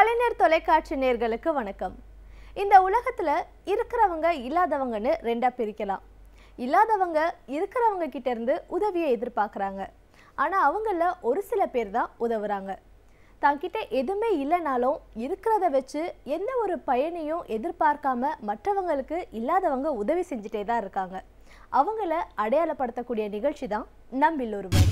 கலைஞர் தொலைக்காட்சி நேர்களுக்கு வணக்கம் இந்த உலகத்துல இருக்கிறவங்க இல்லாதவங்கன்னு ரெண்டா பிரிக்கலாம் இல்லாதவங்க இருக்கிறவங்க கிட்ட இருந்து உதவியை எதிர்பார்க்கறாங்க ஆனா அவங்கள ஒரு சில பேர் தான் உதவுறாங்க தங்கிட்ட எதுவுமே இல்லைனாலும் இருக்கிறத வச்சு எந்த ஒரு பயனையும் எதிர்பார்க்காம மற்றவங்களுக்கு இல்லாதவங்க உதவி செஞ்சுட்டே தான் இருக்காங்க அவங்கள அடையாளப்படுத்தக்கூடிய நிகழ்ச்சி தான் நம்பில் ஒருவர்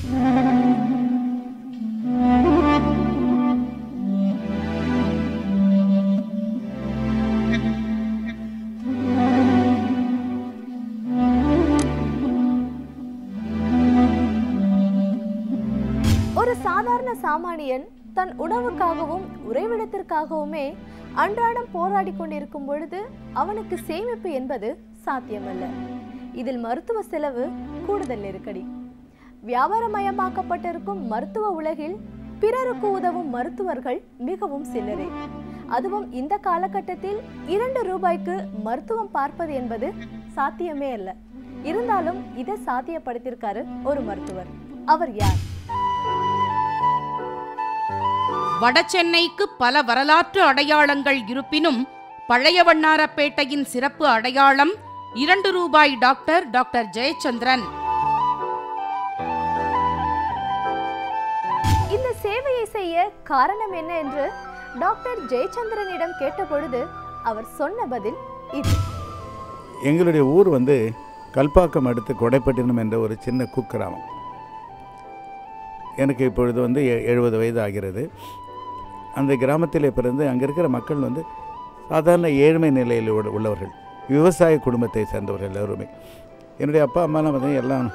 ஒரு சாதாரண சாமானியன் தன் உணவுக்காகவும் உறைவிடத்திற்காகவுமே அன்றாடம் போராடி கொண்டிருக்கும் பொழுது அவனுக்கு சேமிப்பு என்பது சாத்தியமல்ல இதில் மருத்துவ செலவு கூடுதல் நெருக்கடி வியாபாரமயமாக்கப்பட்டிருக்கும் மருத்துவ உலகில் பிறருக்கு உதவும் மருத்துவர்கள் மிகவும் சிலரே அதுவும் இந்த காலகட்டத்தில் இரண்டு ரூபாய்க்கு மருத்துவம் பார்ப்பது என்பது சாத்தியமே அல்ல இருந்தாலும் இதை சாத்தியப்படுத்தியிருக்காரு ஒரு மருத்துவர் அவர் யார் வடசென்னைக்கு பல வரலாற்று அடையாளங்கள் இருப்பினும் பழைய வண்ணாரப்பேட்டையின் சிறப்பு அடையாளம் இரண்டு ரூபாய் டாக்டர் டாக்டர் ஜெயச்சந்திரன் இந்த சேவையை செய்ய காரணம் என்ன என்று டாக்டர் ஜெயச்சந்திரனிடம் கேட்டபொழுது அவர் சொன்ன பதில் இது எங்களுடைய ஊர் வந்து கல்பாக்கம் அடுத்து கொடைப்பட்டினம் என்ற ஒரு சின்ன குக்கிராமம் எனக்கு இப்பொழுது வந்து எ- எழுபது வயது ஆகிறது அந்த கிராமத்திலே பிறந்து அங்கே இருக்கிற மக்கள் வந்து சாதாரண ஏழ்மை நிலையில் உள்ள- உள்ளவர்கள் விவசாய குடும்பத்தை சேர்ந்தவர்கள் எல்லோருமே என்னுடைய அப்பா அம்மாலாம் வந்து எல்லாம்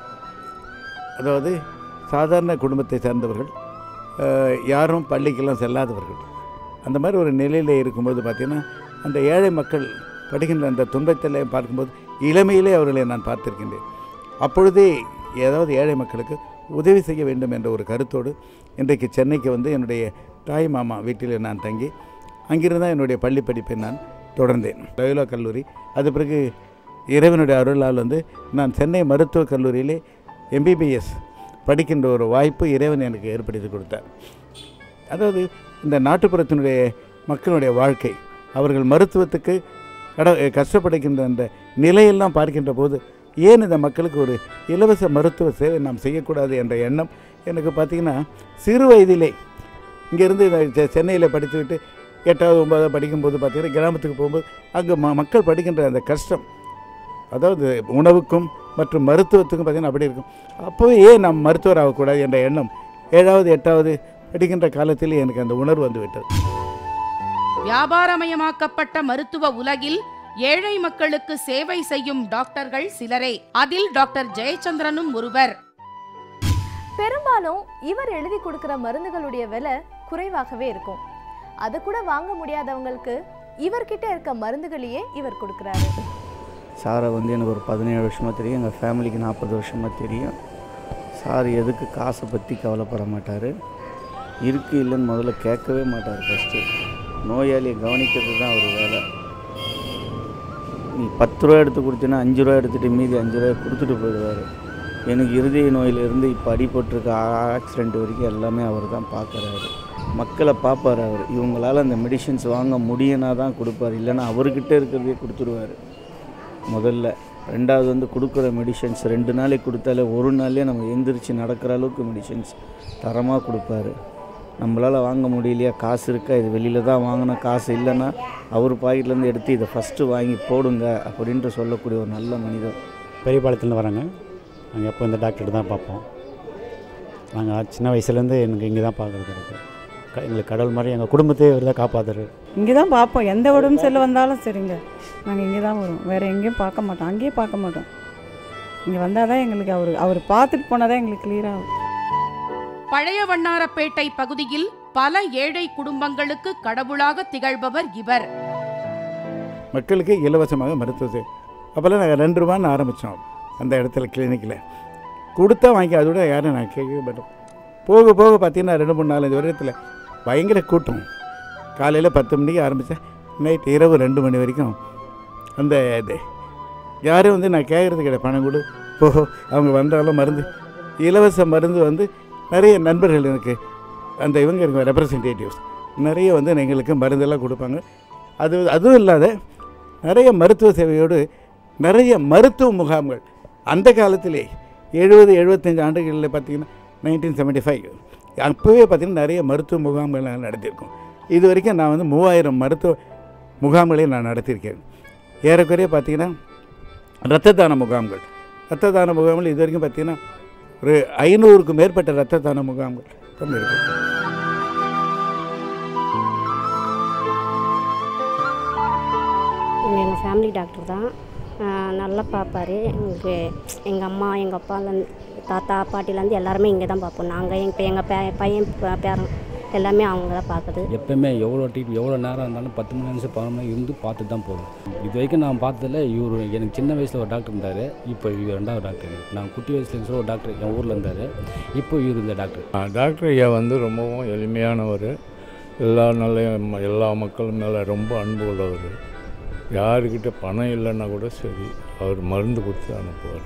அதாவது சாதாரண குடும்பத்தை சேர்ந்தவர்கள் அஹ், யாரும் பள்ளிக்கெல்லாம் செல்லாதவர்கள் அந்த மாதிரி ஒரு நிலையில் இருக்கும்போது பார்த்திங்கன்னா அந்த ஏழை மக்கள் படுகின்ற அந்த துன்பத்தில் பார்க்கும்போது இளமையிலே அவர்களை நான் பார்த்திருக்கின்றேன் அப்பொழுதே ஏதாவது ஏழை மக்களுக்கு உதவி செய்ய வேண்டும் என்ற ஒரு கருத்தோடு இன்றைக்கு சென்னைக்கு வந்து என்னுடைய தாய் மாமா வீட்டில் நான் தங்கி அங்கிருந்து தான் என்னுடைய பள்ளி படிப்பை நான் தொடர்ந்தேன் லயோலா கல்லூரி அது பிறகு இறைவனுடைய அருளால் வந்து நான் சென்னை மருத்துவக் கல்லூரியிலே எம்பிபிஎஸ் படிக்கின்ற ஒரு வாய்ப்பு இறைவன் எனக்கு ஏற்படுத்தி கொடுத்தார் அதாவது இந்த நாட்டுப்புறத்தினுடைய மக்களுடைய வாழ்க்கை அவர்கள் மருத்துவத்துக்கு கட கஷ்டப்படுகின்ற அந்த நிலையெல்லாம் பார்க்கின்ற போது ஏன் இந்த மக்களுக்கு ஒரு இலவச மருத்துவ சேவை நாம் செய்யக்கூடாது என்ற எண்ணம் எனக்கு பார்த்திங்கன்னா சிறு வயதிலே இங்கேருந்து செ சென்னையில் படித்துவிட்டு எட்டாவது ஒன்பதாவது படிக்கும்போது பார்த்திங்கன்னா கிராமத்துக்கு போகும்போது அங்கே ம மக்கள் படிக்கின்ற அந்த கஷ்டம் அதாவது உணவுக்கும் மற்றும் மருத்துவத்துக்கும் பார்த்திங்கன்னா அப்படி இருக்கும் அப்போவே ஏன் நாம் மருத்துவர் ஆகக்கூடாது என்ற எண்ணம் ஏழாவது எட்டாவது படிக்கின்ற காலத்தில் எனக்கு அந்த உணர்வு வந்து விட்டது வியாபாரமயமாக்கப்பட்ட மருத்துவ உலகில் ஏழை மக்களுக்கு சேவை செய்யும் டாக்டர்கள் சிலரே அதில் டாக்டர் ஜெயச்சந்திரனும் ஒருவர் பெரும்பாலும் இவர் எழுதி கொடுக்கிற மருந்துகளுடைய விலை குறைவாகவே இருக்கும் அது கூட வாங்க முடியாதவங்களுக்கு இவர்கிட்ட இருக்க மருந்துகளையே இவர் கொடுக்குறாரு சாரை வந்து எனக்கு ஒரு பதினேழு வருஷமாக தெரியும் எங்கள் ஃபேமிலிக்கு நாற்பது வருஷமாக தெரியும் சார் எதுக்கு காசை பற்றி கவலைப்பட மாட்டார் இருக்கு இல்லைன்னு முதல்ல கேட்கவே மாட்டார் ஃபஸ்ட்டு நோயாளியை கவனிக்கிறது தான் அவர் வேலை நீ பத்து ரூபா எடுத்து கொடுத்தீங்கன்னா அஞ்சு ரூபா எடுத்துகிட்டு மீதி அஞ்சு ரூபாய் கொடுத்துட்டு போயிடுவார் எனக்கு இருதய நோயிலிருந்து இப்போ அடிபட்டிருக்க ஆக்சிடெண்ட் வரைக்கும் எல்லாமே அவர் தான் பார்க்குறாரு மக்களை பார்ப்பார் அவர் இவங்களால் அந்த மெடிசின்ஸ் வாங்க முடியும்னா தான் கொடுப்பார் இல்லைன்னா அவர்கிட்ட இருக்கிறதே கொடுத்துருவார் முதல்ல ரெண்டாவது வந்து கொடுக்குற மெடிசன்ஸ் ரெண்டு நாளைக்கு கொடுத்தாலே ஒரு நாள்லேயே நம்ம எந்திரிச்சு நடக்கிற அளவுக்கு மெடிசன்ஸ் தரமாக கொடுப்பாரு நம்மளால் வாங்க முடியலையா காசு இருக்கா இது வெளியில் தான் வாங்கின காசு இல்லைன்னா அவர் பாக்கெட்லேருந்து எடுத்து இதை ஃபஸ்ட்டு வாங்கி போடுங்க அப்படின்ட்டு சொல்லக்கூடிய ஒரு நல்ல மனிதர் பெரியபாளையத்துலேருந்து வராங்க நாங்கள் எப்போ இந்த டாக்டர் தான் பார்ப்போம் நாங்கள் சின்ன வயசுலேருந்து எனக்கு இங்கே தான் பார்க்குறது இருக்குது க- எங்களுக்கு கடவுள் மாதிரி எங்கள் குடும்பத்தையே இவர் தான் காப்பாற்றுறாரு இங்கே தான் பார்ப்போம் எந்த உடம்பு செல்லு வந்தாலும் சரிங்க நாங்கள் இங்கே தான் வருவோம் வேறு எங்கேயும் பார்க்க மாட்டோம் அங்கேயே பார்க்க மாட்டோம் இங்கே வந்தால் தான் எங்களுக்கு அவர் அவர் பார்த்துட்டு போனால் தான் எங்களுக்கு clear ஆகும் பழைய வண்ணாரப்பேட்டை பகுதியில் பல ஏழை குடும்பங்களுக்கு கடவுளாக திகழ்பவர் இவர் மக்களுக்கு இலவசமாக மருத்துவ சேவை அப்போல்லாம் நாங்கள் ரெண்டு ரூபான்னு ஆரம்பித்தோம் அந்த இடத்துல கிளினிக்கில் கொடுத்தா வாங்கி அதோட யாரும் நான் கேட்கவே மாட்டோம் போக போக பார்த்தீங்கன்னா ரெண்டு மூணு நாலஞ்சு வருடத்தில் பயங்கர கூட்டம் காலையில் பத்து மணிக்கு ஆரம்பித்தேன் நைட் இரவு ரெண்டு மணி வரைக்கும் அந்த இது யாரும் வந்து நான் கேட்குறது கிடையாது பணம் கொடு போ அவங்க வந்தாலும் மருந்து இலவச மருந்து வந்து நிறைய நண்பர்கள் எனக்கு அந்த இவங்க இருக்க ரெப்ரசன்டேட்டிவ்ஸ் நிறைய வந்து எங்களுக்கு மருந்தெல்லாம் கொடுப்பாங்க அது அதுவும் இல்லாத நிறைய மருத்துவ சேவையோடு நிறைய மருத்துவ முகாம்கள் அந்த காலத்திலே எழுபது எழுபத்தஞ்சு ஆண்டுகளில் பார்த்தீங்கன்னா நைன்டீன் செவன்ட்டி ஃபைவ் அப்போவே பார்த்திங்கன்னா நிறைய மருத்துவ முகாம்கள் நான் நடத்தியிருக்கோம் இது வரைக்கும் நான் வந்து மூவாயிரம் மருத்துவ முகாம்களை நான் நடத்தியிருக்கேன் ஏறக்குறைய பார்த்திங்கன்னா இரத்த தான முகாம்கள் இரத்த தான முகாம்கள் இது வரைக்கும் பார்த்திங்கன்னா ஒரு ஐநூறுக்கும் மேற்பட்ட இரத்த தான முகாம்கள் பண்ணியிருக்கோம் இவங்க எங்கள் ஃபேமிலி டாக்டர் தான் ஆஹ் நல்லா பார்ப்பாரு எங்களுக்கு எங்கள் அம்மா எங்கள் அப்பாலேருந்து தாத்தா பாட்டிலேருந்து எல்லாருமே இங்கே தான் பார்ப்போம் நாங்கள் எங்கள் இப்போ எங்கள் பே பையன் பே- பேரன் எல்லாமே அவங்க தான் பார்க்குது எப்பயுமே எவ்வளோ டீ எவ்வளோ நேரம் இருந்தாலும் பத்து மணி நிமிஷம் பதினொரு மணி இருந்து பார்த்துட்டு தான் போதும் இது வரைக்கும் நான் பார்த்ததில்ல இவர் எனக்கு சின்ன வயசில் ஒரு டாக்டர் இருந்தார் இப்போ இவர் ரெண்டாவது டாக்டர் நான் குட்டி வயசுல இருந்து ஒரு டாக்டர் என் ஊரில் இருந்தார் இப்போ இவர் இந்த டாக்டர் ஆ, டாக்டர் ஐயா வந்து ரொம்பவும் எளிமையானவர் எல்லா நல்ல ம- எல்லா மக்கள் மேலே ரொம்ப அன்பு உள்ளவர் யாருக்கிட்ட பணம் இல்லைன்னா கூட சரி அவர் மருந்து கொடுத்து அனுப்புவார்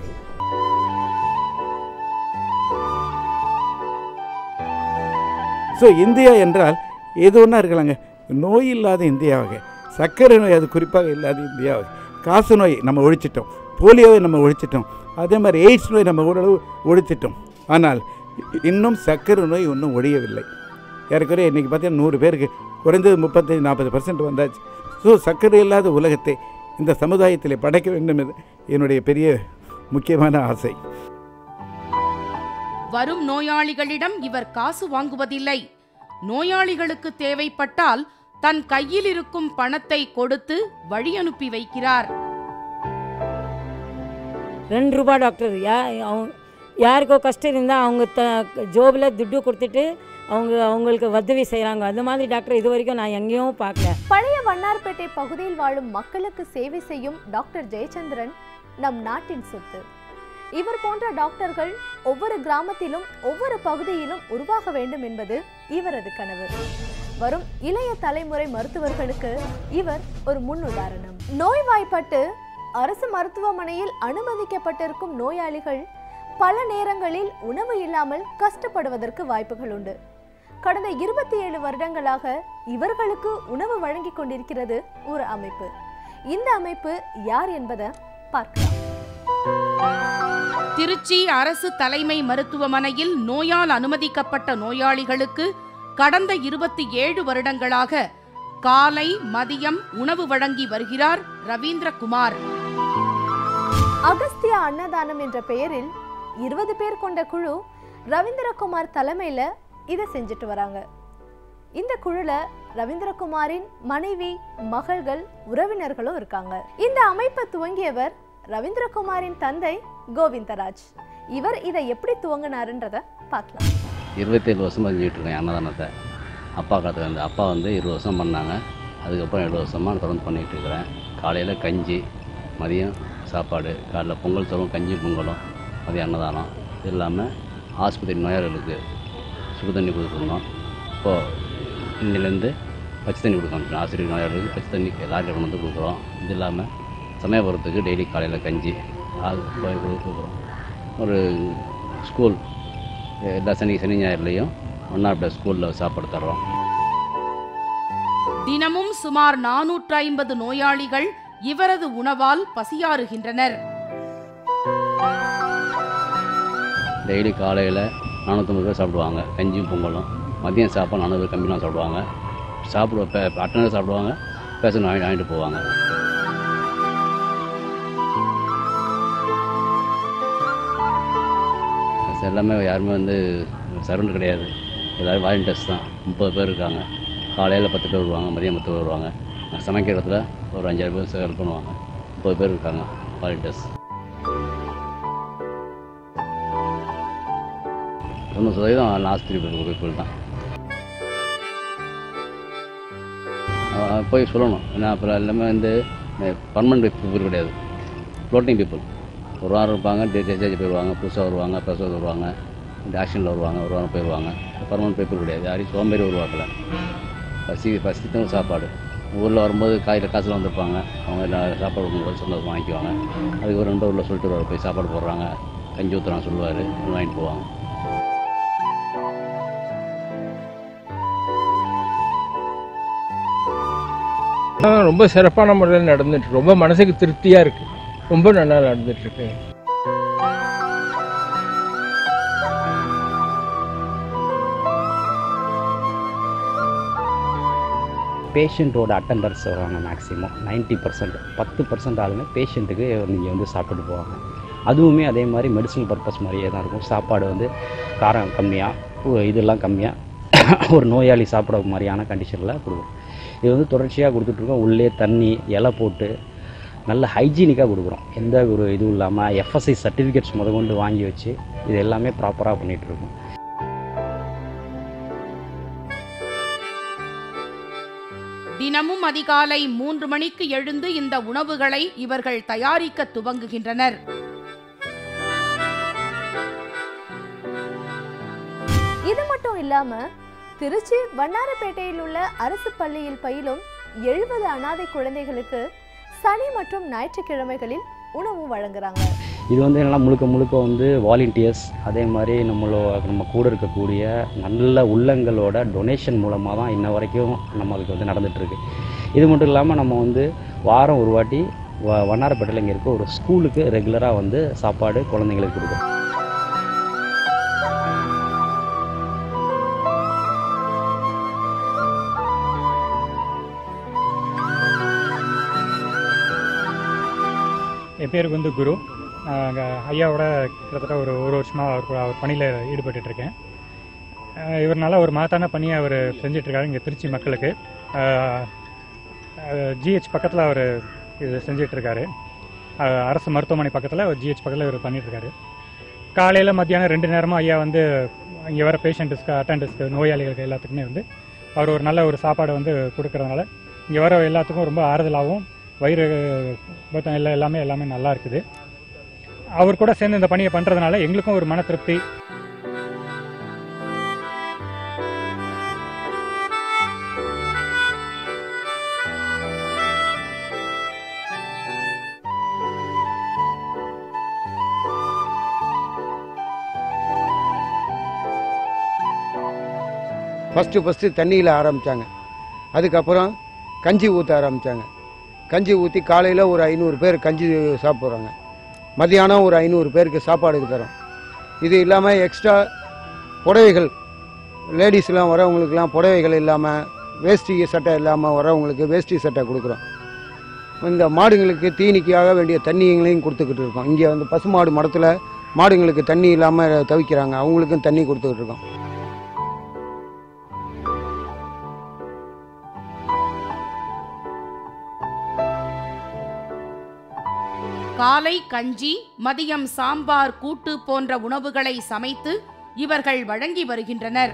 ஸோ இந்தியா என்றால் எது ஒன்றா இருக்கலாங்க நோய் இல்லாத இந்தியாவாக சர்க்கரை நோய் அது குறிப்பாக இல்லாத இந்தியாவாக காசு நோய் நம்ம ஒழிச்சிட்டோம் போலியோவை நம்ம ஒழிச்சிட்டோம் அதே மாதிரி எய்ட்ஸ் நோய் நம்ம ஓரளவு ஒழிச்சிட்டோம் ஆனால் இ- இன்னும் சர்க்கரை நோய் இன்னும் ஒழியவில்லை ஏறக்குறைய இன்றைக்கி பார்த்தீங்கன்னா நூறு பேருக்கு குறைந்தது முப்பத்தஞ்சு நாற்பது பர்சன்ட் வந்தாச்சு ஸோ சர்க்கரை இல்லாத உலகத்தை இந்த சமுதாயத்தில் படைக்க வேண்டும் என்று என்னுடைய பெரிய முக்கியமான ஆசை வரும் நோயாளிகளிடம் இவர் காசு வாங்குவதில்லை நோயாளிகளுக்கு தேவைப்பட்டால் தன் கையில் இருக்கும் பணத்தை கொடுத்து வழி அனுப்பி வைக்கிறார் ரெண்டு ரூபா டாக்டர் யா அவங்க யாருக்கோ கஷ்டம் இருந்தால் அவங்க த ஜோபில் துட்டு கொடுத்துட்டு அவங்க அவங்களுக்கு உதவி செய்கிறாங்க அந்த மாதிரி டாக்டர் இது வரைக்கும் நான் எங்கேயும் பார்க்கல பழைய வண்ணார்பேட்டை பகுதியில் வாழும் மக்களுக்கு சேவை செய்யும் டாக்டர் ஜெயச்சந்திரன் நம் நாட்டின் சொத்து இவர் போன்ற டாக்டர்கள் ஒவ்வொரு கிராமத்திலும் ஒவ்வொரு பகுதியிலும் உருவாக வேண்டும் என்பது இவரது கனவு வரும் இளைய தலைமுறை மருத்துவர்களுக்கு இவர் ஒரு முன்னுதாரணம் நோய்வாய்ப்பட்டு அரசு மருத்துவமனையில் அனுமதிக்கப்பட்டிருக்கும் நோயாளிகள் பல நேரங்களில் உணவு இல்லாமல் கஷ்டப்படுவதற்கு வாய்ப்புகள் உண்டு கடந்த இருபத்தி ஏழு வருடங்களாக இவர்களுக்கு உணவு வழங்கிக் கொண்டிருக்கிறது ஒரு அமைப்பு இந்த அமைப்பு யார் என்பதை பார்க்கலாம் திருச்சி அரசு தலைமை மருத்துவமனையில் நோயால் அனுமதிக்கப்பட்ட நோயாளிகளுக்கு கடந்த இருபத்தி ஏழு வருடங்களாக காலை மதியம் உணவு வழங்கி வருகிறார் ரவீந்திரகுமார் அகஸ்தியா அன்னதானம் என்ற பெயரில் இருபது பேர் கொண்ட குழு ரவீந்திரகுமார் தலைமையில இதை செஞ்சுட்டு வராங்க இந்த குழுல ரவீந்திரகுமாரின் மனைவி மகள்கள் உறவினர்களும் இருக்காங்க இந்த அமைப்பை துவங்கியவர் ரவீந்திரகுமாரின் தந்தை கோவிந்தராஜ் இவர் இதை எப்படி துவங்கினாருன்றத பார்க்கலாம் இருபத்தேழு வருஷமாக செஞ்சுட்டு இருக்கேன் அன்னதானத்தை அப்பா காலத்துல இருந்து அப்பா வந்து இருபது வருஷம் பண்ணாங்க அதுக்கப்புறம் ஏழு வருஷமாக தொடர்ந்து பண்ணிகிட்டு இருக்கிறேன் காலையில் கஞ்சி மதியம் சாப்பாடு காலைல பொங்கல் தரும் கஞ்சி பொங்கலும் மதியம் அன்னதானம் இது இல்லாமல் ஆஸ்பத்திரி நோயாளிகளுக்கு சுடு தண்ணி கொடுத்துருந்தோம் இப்போது இன்னிலேருந்து பச்சை தண்ணி கொடுக்கணும் ஆசிரியர் நோயாளிகளுக்கு பச்சை தண்ணி லாரியில் கொண்டு வந்து கொடுக்குறோம் இது இல்லாமல் சமயபுரத்துக்கு டெய்லி காலையில் கஞ்சி அது போய் கொடுக்குறோம் ஒரு ஸ்கூல் எல்லா சனி சனி ஞாயிறுலையும் ஒன்னாப்ட ஸ்கூலில் சாப்பாடு தர்றோம் தினமும் சுமார் நானூற்று ஐம்பது நோயாளிகள் இவரது உணவால் பசியாறுகின்றனர் டெய்லி காலையில் நானூற்றம்பது பேர் சாப்பிடுவாங்க கஞ்சியும் பொங்கலும் மதியம் சாப்பாடு நானூறு பேர் கம்மியாக சாப்பிடுவாங்க சாப்பிடுவ அட்டனை சாப்பிடுவாங்க பேசணும் வாங்கி வாங்கிட்டு போவாங்க இது எல்லாமே யாருமே வந்து சரௌண்ட் கிடையாது எல்லோரும் வாலண்டியர்ஸ் தான் முப்பது பேர் இருக்காங்க காலையில் பத்து பேர் வருவாங்க மதியம் பத்து பேர் வருவாங்க நான் சமைக்கிற இடத்துல ஒரு அஞ்சாறு பேர் ஹெல்ப் பண்ணுவாங்க முப்பது பேர் இருக்காங்க வாலண்டியர்ஸ் தொண்ணூறு சதவீதம் ஆஸ்பத்திரி பீப்புள் தான் அவன் போய் சொல்லணும் ஏன்னா அப்புறம் எல்லாமே வந்து பர்மனெண்ட் பீப்புள் கிடையாது ஃப்ளோட்டிங் பீப்புள் ஒரு வாரம் இருப்பாங்க டே டேஜ் போயிடுவாங்க புதுசாக வருவாங்க பேசுவது வருவாங்க ஆக்ஷனில் வருவாங்க ஒரு வாரம் போயிடுவாங்க பர்மனெண்ட் பீப்புள் கிடையாது யாரையும் சோம்பேறி உருவாக்கல பசி பசிக்கும் சாப்பாடு ஊரில் வரும்போது காயில் காசில் வந்திருப்பாங்க அவங்க எல்லாம் சாப்பாடு கொடுக்கும்போது சொந்தம் வாங்கிக்குவாங்க அதுக்கு ஒரு ரெண்டு ஊரில் சொல்லிட்டு வருவார் போய் சாப்பாடு போடுறாங்க கஞ்சி ஊற்றுறாங்க சொல்லுவார் வாங்கிட்டு போவாங்க ஆ, ரொம்ப சிறப்பான முறையில் நடந்துட்டு ரொம்ப மனசுக்கு திருப்தியாக இருக்குது ரொம்ப நல்லா நடந்துட்டு இருக்கு பேஷண்ட்டோட அட்டண்டர்ஸ் வருவாங்க மேக்ஸிமம் 90% பர்சன்ட் பத்து பர்சன்ட் ஆளுங்க பேஷண்ட்டுக்கு நீங்கள் வந்து சாப்பிட்டு போவாங்க அதுவுமே அதே மாதிரி மெடிசனல் பர்பஸ் மாதிரியே தான் இருக்கும் சாப்பாடு வந்து காரம் கம்மியாக இதெல்லாம் கம்மியாக ஒரு நோயாளி சாப்பிட மாதிரியான கண்டிஷனில் கொடுக்குறோம் இது வந்து தொடர்ச்சியாக கொடுத்துட்ருக்கோம் உள்ளே தண்ணி இலை போட்டு நல்ல ஹைஜீனிக்காக கொடுக்குறோம் எந்த ஒரு இதுவும் இல்லாமல் எஃப்எஸ்ஐ சர்டிஃபிகேட்ஸ் முத கொண்டு வாங்கி வச்சு இது எல்லாமே ப்ராப்பராக பண்ணிகிட்ருக்கோம் தினமும் அதிகாலை மூன்று மணிக்கு எழுந்து இந்த உணவுகளை இவர்கள் தயாரிக்க துவங்குகின்றனர் இது மட்டும் இல்லாம திருச்சி வண்ணாரப்பேட்டையில் உள்ள அரசு பள்ளியில் பயிலும் எழுபது அனாதை குழந்தைகளுக்கு சனி மற்றும் ஞாயிற்றுக்கிழமைகளில் உணவு வழங்குறாங்க இது வந்து என்னன்னா முழுக்க முழுக்க வந்து வாலண்டியர்ஸ் அதே மாதிரி நம்மளோ நம்ம கூட இருக்கக்கூடிய நல்ல உள்ளங்களோட டொனேஷன் மூலமாக தான் இன்ன வரைக்கும் நம்மளுக்கு வந்து நடந்துகிட்ருக்கு இது மட்டும் இல்லாமல் நம்ம வந்து வாரம் ஒரு வாட்டி வ வண்ணாரப்பேட்டையில் இங்கே இருக்க ஒரு ஸ்கூலுக்கு ரெகுலராக வந்து சாப்பாடு குழந்தைங்களுக்கு கொடுக்குறோம் என் பேருக்கு வந்து குரு நான் அங்கே ஐயாவோட கிட்டத்தட்ட ஒரு ஒரு வருஷமாக அவர் கூட- அவர் பணியில் ஈடுபட்டுருக்கேன் இவர் நல்ல ஒரு மகத்தான பணியை அவர் செஞ்சிட்ருக்காரு இங்கே திருச்சி மக்களுக்கு ஜிஹெச் பக்கத்தில் அவர் இது செஞ்சிட்ருக்காரு அரசு மருத்துவமனை பக்கத்தில் ஜிஹெச் பக்கத்தில் இவர் பண்ணிகிட்ருக்காரு காலையில் மத்தியானம் ரெண்டு நேரமும் ஐயா வந்து இங்கே வர பேஷண்ட்டுஸ்க்கு அட்டண்டன்ஸ்க்கு நோயாளிகளுக்கு எல்லாத்துக்குமே வந்து அவர் ஒரு நல்ல ஒரு சாப்பாடு வந்து கொடுக்கறதுனால இங்கே வர எல்லாத்துக்கும் ரொம்ப ஆறுதலாகவும் வயிறு பத்தம் எல்லாம் எல்லாமே எல்லாமே நல்லா இருக்குது அவர் கூட சேர்ந்து இந்த பணியை பண்ணுறதுனால எங்களுக்கும் ஒரு மன திருப்தி ஃபஸ்ட்டு ஃபஸ்ட்டு தண்ணியில் ஆரம்பித்தாங்க அதுக்கப்புறம் கஞ்சி ஊற்ற ஆரம்பித்தாங்க கஞ்சி ஊற்றி காலையில் ஒரு ஐநூறு பேர் கஞ்சி சாப்பிட்றாங்க மதியானம் ஒரு ஐநூறு பேருக்கு சாப்பாடு தரோம் இது இல்லாமல் எக்ஸ்ட்ரா புடவைகள் லேடிஸ்லாம் வரவங்களுக்குலாம் புடவைகள் இல்லாமல் வேஷ்டி சட்டை இல்லாமல் வரவங்களுக்கு வேஷ்டி சட்டை கொடுக்குறோம் இந்த மாடுங்களுக்கு தீனிக்காக வேண்டிய தண்ணிங்களையும் கொடுத்துக்கிட்டு இருக்கோம் இங்கே வந்து பசுமாடு மடத்தில் மாடுங்களுக்கு தண்ணி இல்லாமல் தவிக்கிறாங்க அவங்களுக்கும் தண்ணி கொடுத்துக்கிட்டு இருக்கோம் காலை கஞ்சி மதியம் சாம்பார் கூட்டு போன்ற உணவுகளை சமைத்து இவர்கள் வழங்கி வருகின்றனர்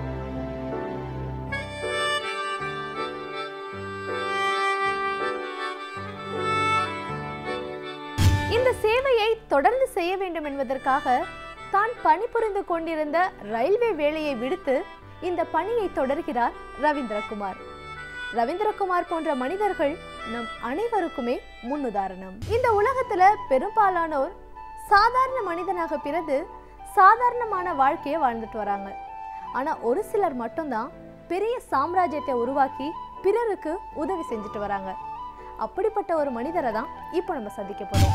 இந்த சேவையை தொடர்ந்து செய்ய வேண்டும் என்பதற்காக தான் பணிபுரிந்து கொண்டிருந்த ரயில்வே வேலையை விடுத்து இந்த பணியை தொடர்கிறார் ரவீந்திரகுமார் ரவீந்திரகுமார் போன்ற மனிதர்கள் நம் அனைவருக்குமே முன்னுதாரணம் இந்த உலகத்துல பெரும்பாலானோர் சாதாரண மனிதனாக பிறந்து சாதாரணமான வாழ்க்கையை வாழ்ந்துட்டு வராங்க ஆனா ஒரு சிலர் மட்டும்தான் பெரிய சாம்ராஜ்யத்தை உருவாக்கி பிறருக்கு உதவி செஞ்சுட்டு வராங்க அப்படிப்பட்ட ஒரு மனிதரை தான் இப்போ நம்ம சந்திக்க போறோம்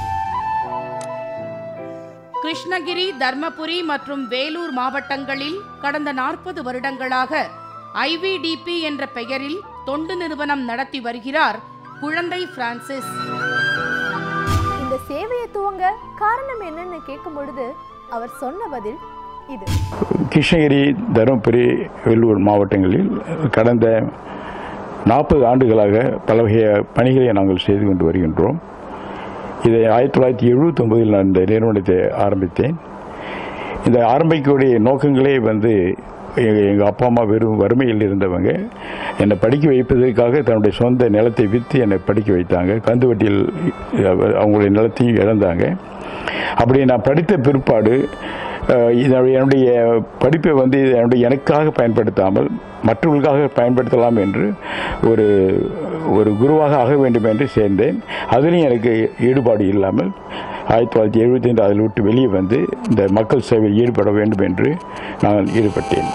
கிருஷ்ணகிரி தர்மபுரி மற்றும் வேலூர் மாவட்டங்களில் கடந்த நாற்பது வருடங்களாக ஐவிடிபி என்ற பெயரில் தொண்டு நிறுவனம் நடத்தி வருகிறார் குழந்தை பிரான்சிஸ் இந்த சேவையை துவங்க காரணம் என்னன்னு கேட்கும் பொழுது அவர் சொன்ன பதில் இது கிருஷ்ணகிரி தருமபுரி வேலூர் மாவட்டங்களில் கடந்த நாற்பது ஆண்டுகளாக பல வகைய பணிகளை நாங்கள் செய்து கொண்டு வருகின்றோம் இதை ஆயிரத்தி தொள்ளாயிரத்தி எழுபத்தொம்பதில் நான் இந்த நிறுவனத்தை ஆரம்பித்தேன் இந்த ஆரம்பிக்கக்கூடிய நோக்கங்களே வந்து எங்கள் அப்பா அம்மா வெறும் வறுமையில் இருந்தவங்க என்னை படிக்க வைப்பதற்காக தன்னுடைய சொந்த நிலத்தை விற்று என்னை படிக்க வைத்தாங்க கந்துவட்டியில் அவங்களுடைய நிலத்தையும் இழந்தாங்க அப்படி நான் படித்த பிற்பாடு அஹ், இதனுடைய என்னுடைய படிப்பை வந்து என்னுடைய எனக்காக பயன்படுத்தாமல் மற்றவர்களுக்காக பயன்படுத்தலாம் என்று ஒரு ஒரு குருவாக ஆக வேண்டும் என்று சேர்ந்தேன் அதிலும் எனக்கு ஈடுபாடு இல்லாமல் ஆயிரத்தி தொள்ளாயிரத்தி எழுபத்தைந்து அதில் விட்டு வெளியே வந்து இந்த மக்கள் சேவையில் ஈடுபட வேண்டும் என்று நான் ஈடுபட்டேன்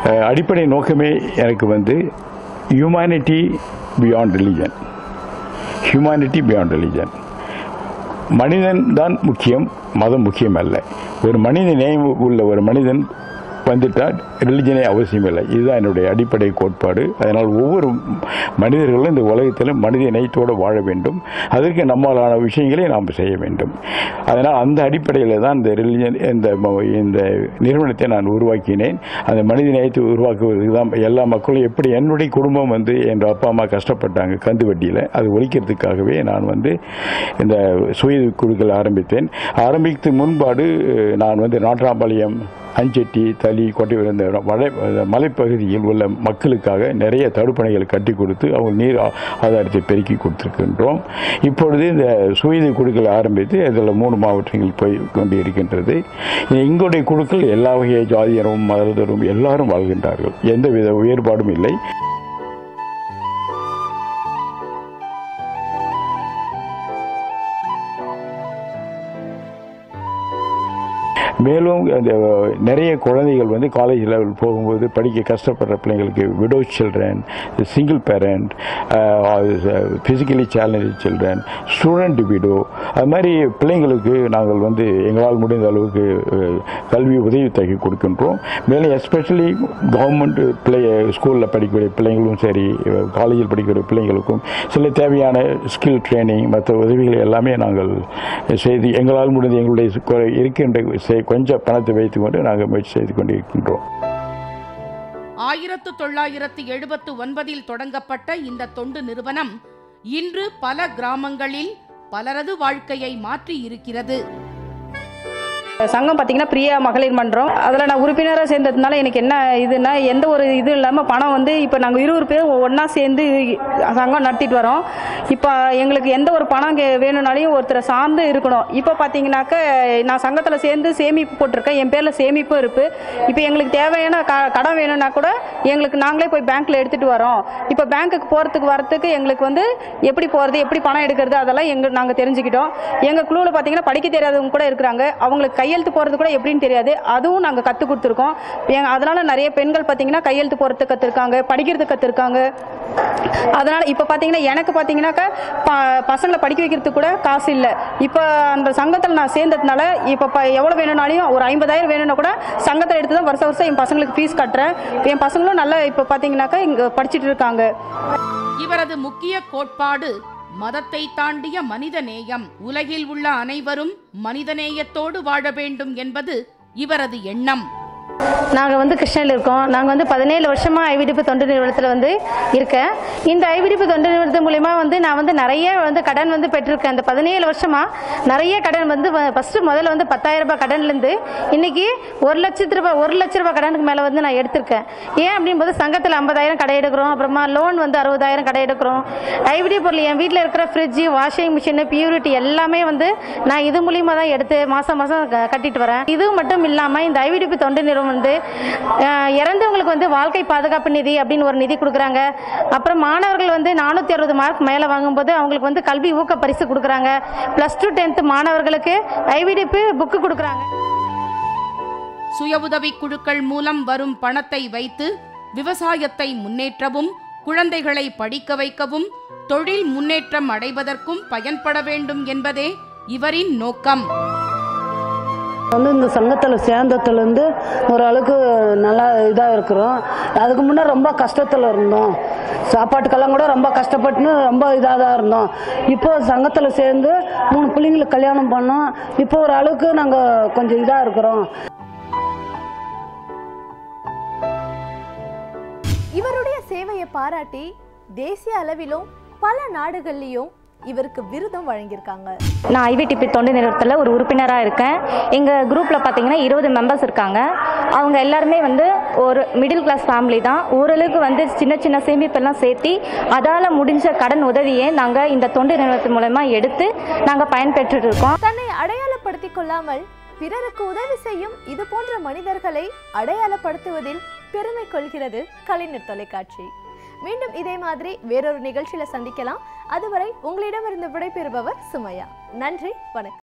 அஹ், அடிப்படை நோக்கமே எனக்கு வந்து humanity beyond religion humanity beyond religion மனிதன் தான் முக்கியம் மதம் முக்கியம் அல்ல ஒரு மனித நேயம் உள்ள ஒரு மனிதன் வந்துட்டால் ரிலிஜனே அவசியம் இல்லை இதுதான் என்னுடைய அடிப்படை கோட்பாடு அதனால் ஒவ்வொரு மனிதர்களும் இந்த உலகத்தில் மனித நேயத்தோடு வாழ வேண்டும் அதற்கு நம்மளான விஷயங்களை நாம் செய்ய வேண்டும் அதனால் அந்த அடிப்படையில் தான் இந்த ரிலிஜன் இந்த ம- இந்த நிறுவனத்தை நான் உருவாக்கினேன் அந்த மனித நேயத்தை உருவாக்குவதற்கு தான் எல்லா மக்களும் எப்படி என்னுடைய குடும்பம் வந்து என் அப்பா அம்மா கஷ்டப்பட்டாங்க கந்து வட்டியில் அது ஒழிக்கிறதுக்காகவே நான் வந்து இந்த சுய குழுக்கள் ஆரம்பித்தேன் ஆரம்பித்து முன்பாடு நான் வந்து நாட்ராம்பாளையம் அஞ்செட்டி தளி கொட்டை இந்த மலை மலைப்பகுதியில் உள்ள மக்களுக்காக நிறைய தடுப்பணைகள் கட்டி கொடுத்து அவங்க நீர் ஆ- ஆதாரத்தை பெருக்கி கொடுத்துருக்கின்றோம் இப்பொழுது இந்த சுயதி குழுக்கள் ஆரம்பித்து அதில் மூணு மாவட்டங்கள் போய் கொண்டு இருக்கின்றது எங்களுடைய குழுக்கள் எல்லா வகை ஜாதியரும் மதத்தரும் எல்லாரும் வாழ்கின்றார்கள் எந்தவித வேறுபாடும் இல்லை மேலும் அந்த நிறைய குழந்தைகள் வந்து காலேஜ் லெவல் போகும்போது படிக்க கஷ்டப்படுற பிள்ளைங்களுக்கு widow children single parent physically challenge children student widow அது மாதிரி பிள்ளைங்களுக்கு நாங்கள் வந்து எங்களால் முடிந்த அளவுக்கு அஹ், கல்வி உதவித்தொகை கொடுக்கின்றோம் மேலும் எஸ்பெஷலி கவர்மெண்ட் பிள்ளை ஸ்கூலில் படிக்கக்கூடிய பிள்ளைங்களும் சரி காலேஜில் படிக்கிற பிள்ளைங்களுக்கும் சில தேவையான ஸ்கில் ட்ரைனிங் மற்ற உதவிகள் எல்லாமே நாங்கள் செய்து எங்களால் முடிந்த எங்களுடைய கொ- இருக்கின்ற செ- கொஞ்சம் பணத்தை வைத்துக்கொண்டு நாங்கள் முயற்சி செய்து கொண்டு இருக்கின்றோம் ஆயிரத்து தொள்ளாயிரத்து எழுபத்து ஒன்பதில் தொடங்கப்பட்ட இந்த தொண்டு நிறுவனம் இன்று பல கிராமங்களில் பலரது வாழ்க்கையை மாற்றி இருக்கிறது சங்கம் பார்த்தீங்கன்னா பிரியா மகளிர் மன்றம் அதில் நான் உறுப்பினராக சேர்ந்ததுனால எனக்கு என்ன இதுனா எந்த ஒரு இது இல்லாமல் பணம் வந்து இப்போ நாங்கள் இருபது பேர் ஒன்றா சேர்ந்து சங்கம் நடத்திட்டு வரோம் இப்போ எங்களுக்கு எந்த ஒரு பணம் கே- வேணும்னாலையும் ஒருத்தரை சார்ந்து இருக்கணும் இப்போ பார்த்தீங்கன்னாக்க நான் சங்கத்தில் சேர்ந்து சேமிப்பு போட்டிருக்கேன் என் பேரில் சேமிப்பும் இருக்குது இப்போ எங்களுக்கு தேவையான க கடன் வேணும்னா கூட எங்களுக்கு நாங்களே போய் பேங்க்கில் எடுத்துகிட்டு வரோம் இப்போ பேங்க்குக்கு போகிறதுக்கு வரத்துக்கு எங்களுக்கு வந்து எப்படி போகிறது எப்படி பணம் எடுக்கிறது அதெல்லாம் எங்க நாங்கள் தெரிஞ்சுக்கிட்டோம் எங்கள் குழுவில் பார்த்தீங்கன்னா படிக்க தெரியாதவங்க கூட இருக்கிறாங்க அவங்களுக்கு கையெழுத்து போகிறது கூட எப்படின்னு தெரியாது அதுவும் நாங்கள் கற்றுக் கொடுத்துருக்கோம் எங்க அதனால் நிறைய பெண்கள் பார்த்தீங்கன்னா கையெழுத்து போகிறது கற்றுருக்காங்க படிக்கிறது கற்றுருக்காங்க அதனால் இப்போ பார்த்தீங்கன்னா எனக்கு பார்த்தீங்கன்னாக்கா ப பசங்களை படிக்க வைக்கிறதுக்கு கூட காசு இல்லை இப்போ அந்த சங்கத்தில் நான் சேர்ந்ததுனால இப்போ ப எவ்வளோ வேணும்னாலையும் ஒரு ஐம்பதாயிரம் வேணும்னா கூட சங்கத்தில் எடுத்து தான் வருஷம் வருஷம் என் பசங்களுக்கு ஃபீஸ் கட்டுறேன் என் பசங்களும் நல்லா இப்போ பார்த்தீங்கன்னாக்கா இங்கே படிச்சுட்டு இருக்காங்க இவரது முக்கிய கோட்பாடு மதத்தை தாண்டிய மனித நேயம் உலகில் உள்ள அனைவரும் மனிதநேயத்தோடு வாழ வேண்டும் என்பது இவரது எண்ணம் நாங்கள் வந்து கிருஷ்ணகிரியில் இருக்கோம் நாங்கள் வந்து பதினேழு வருஷமாக ஐவிடிப்பு தொண்டு நிறுவனத்தில் வந்து இருக்கேன் இந்த ஐவிடிப்பு தொண்டு நிறுவனத்து மூலிமா வந்து நான் வந்து நிறைய வந்து கடன் வந்து பெற்றிருக்கேன் இந்த பதினேழு வருஷமாக நிறைய கடன் வந்து ஃபஸ்ட்டு முதல்ல வந்து பத்தாயிரம் ரூபாய் கடன்லேருந்து இன்னைக்கு ஒரு லட்சத்து ரூபாய் ஒரு லட்ச ரூபாய் கடனுக்கு மேலே வந்து நான் எடுத்திருக்கேன் ஏன் அப்படின்போது சங்கத்தில் ஐம்பதாயிரம் கடை எடுக்கிறோம் அப்புறமா லோன் வந்து அறுபதாயிரம் கடை எடுக்கிறோம் ஐவிடி பொருள் என் வீட்டில் இருக்கிற ஃப்ரிட்ஜு வாஷிங் மிஷின் பியூரிட்டி எல்லாமே வந்து நான் இது மூலியமாக தான் எடுத்து மாதம் மாதம் கட்டிட்டு வரேன் இது மட்டும் இல்லாமல் இந்த ஐவிடிபி தொண்டு நிறுவனம் வந்து அஹ், இறந்தவங்களுக்கு வந்து வாழ்க்கை பாதுகாப்பு நிதி அப்படின்னு ஒரு நிதி கொடுக்குறாங்க அப்புறம் மாணவர்கள் வந்து நானூற்றி அறுபது மார்க் மேலே வாங்கும்போது அவங்களுக்கு வந்து கல்வி ஊக்க பரிசு கொடுக்குறாங்க ப்ளஸ் டூ டென்த்து மாணவர்களுக்கு ஐவிடிபி புக்கு கொடுக்குறாங்க சுய உதவிக் குழுக்கள் மூலம் வரும் பணத்தை வைத்து விவசாயத்தை முன்னேற்றவும் குழந்தைகளை படிக்க வைக்கவும் தொழில் முன்னேற்றம் அடைவதற்கும் பயன்பட வேண்டும் என்பதே இவரின் நோக்கம் வந்து இந்த சங்கத்தில் சேர்ந்ததுலேருந்து ஓரளவுக்கு நல்லா இதாக இருக்கிறோம் அதுக்கு முன்னே ரொம்ப கஷ்டத்தில் இருந்தோம் சாப்பாட்டுக்கெல்லாம் கூட ரொம்ப கஷ்டப்பட்டுன்னு ரொம்ப இதாக தான் இருந்தோம் இப்போ சங்கத்தில் சேர்ந்து மூணு பிள்ளைங்களுக்கு கல்யாணம் பண்ணோம் இப்போ ஒரு அளவுக்கு நாங்கள் கொஞ்சம் இதாக இருக்கிறோம் இவருடைய சேவையை பாராட்டி தேசிய அளவிலும் பல நாடுகள்லையும் இவருக்கு விருதும் வழங்கியிருக்காங்க நான் ஐவிடிபி தொண்டு நிறுவனத்தில் ஒரு உறுப்பினராக இருக்கேன் எங்கள் குரூப்பில் பார்த்தீங்கன்னா இருபது மெம்பர்ஸ் இருக்காங்க அவங்க எல்லாருமே வந்து ஒரு மிடில் கிளாஸ் ஃபேமிலி தான் ஓரளவுக்கு வந்து சின்ன சின்ன சேமிப்பெல்லாம் சேர்த்தி அதால் முடிஞ்ச கடன் உதவியை நாங்கள் இந்த தொண்டு நிறுவனத்தின் மூலமா எடுத்து நாங்கள் பயன்பெற்றுட்டு இருக்கோம் தன்னை அடையாளப்படுத்திக் கொள்ளாமல் பிறருக்கு உதவி செய்யும் இது போன்ற மனிதர்களை அடையாளப்படுத்துவதில் பெருமை கொள்கிறது கலைஞர் தொலைக்காட்சி மீண்டும் இதே மாதிரி வேறொரு நிகழ்ச்சியில சந்திக்கலாம் அதுவரை உங்களிடமிருந்து விடைபெறுபவர் சுமையா நன்றி வணக்கம்